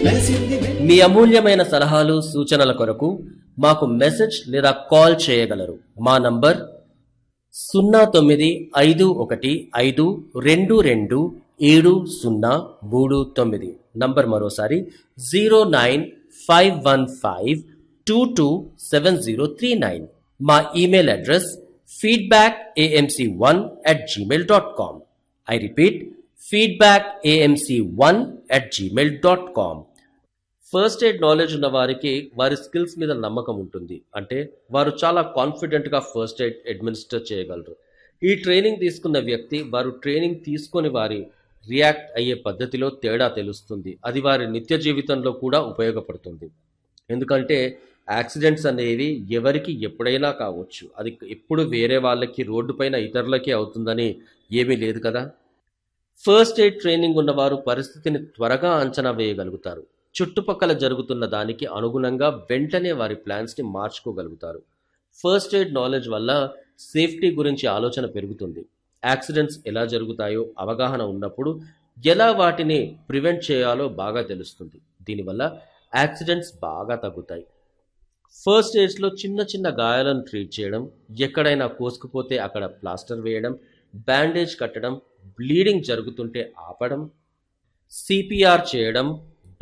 మెరిసింది మీ అమూల్యమైన సలహాలు సూచనల కొరకు మాకు మెసేజ్ లేదా కాల్ చేయగలరు మా నంబర్ సున్నా తొమ్మిది ఐదు ఒకటి ఐదు రెండు రెండు ఏడు సున్నా మూడు తొమ్మిది నంబర్ మరోసారి zero nine five one five two two seven zero three nine మా email address feedback AMC one at Gmail dot com I repeat feedback AMC one at Gmail dot com first aid knowledge ఉన్న వారికి వారి skills మీద నమ్మకం ఉంటుంది అంటే వారు చాలా కాన్ఫిడెంట్గా ఫస్ట్ ఎయిడ్ అడ్మినిస్టర్ చేయగలరు ఈ ట్రైనింగ్ తీసుకున్న వ్యక్తి వారు ట్రైనింగ్ తీసుకొని వారి రియాక్ట్ అయ్యే పద్ధతిలో తేడా తెలుస్తుంది అది వారి నిత్య జీవితంలో కూడా ఉపయోగపడుతుంది ఎందుకంటే యాక్సిడెంట్స్ అనేవి ఎవరికి ఎప్పుడైనా కావచ్చు అది ఎప్పుడు వేరే వాళ్ళకి రోడ్డుపైన ఇతరులకి అవుతుందని ఏమీ లేదు కదా ఫస్ట్ ఎయిడ్ ట్రైనింగ్ ఉన్నవారు పరిస్థితిని త్వరగా అంచనా వేయగలుగుతారు చుట్టుపక్కల జరుగుతున్న దానికి అనుగుణంగా వెంటనే వారి ప్లాన్స్ని మార్చుకోగలుగుతారు ఫస్ట్ ఎయిడ్ నాలెడ్జ్ వల్ల సేఫ్టీ గురించి ఆలోచన పెరుగుతుంది యాక్సిడెంట్స్ ఎలా జరుగుతాయో అవగాహన ఉన్నప్పుడు ఎలా వాటిని ప్రివెంట్ చేయాలో బాగా తెలుస్తుంది దీనివల్ల యాక్సిడెంట్స్ బాగా తగ్గుతాయి ఫస్ట్ ఎయిడ్స్లో చిన్న చిన్న గాయాలను ట్రీట్ చేయడం ఎక్కడైనా కోసుకుపోతే అక్కడ ప్లాస్టర్ వేయడం బ్యాండేజ్ కట్టడం బ్లీడింగ్ జరుగుతుంటే ఆపడం సిపిఆర్ చేయడం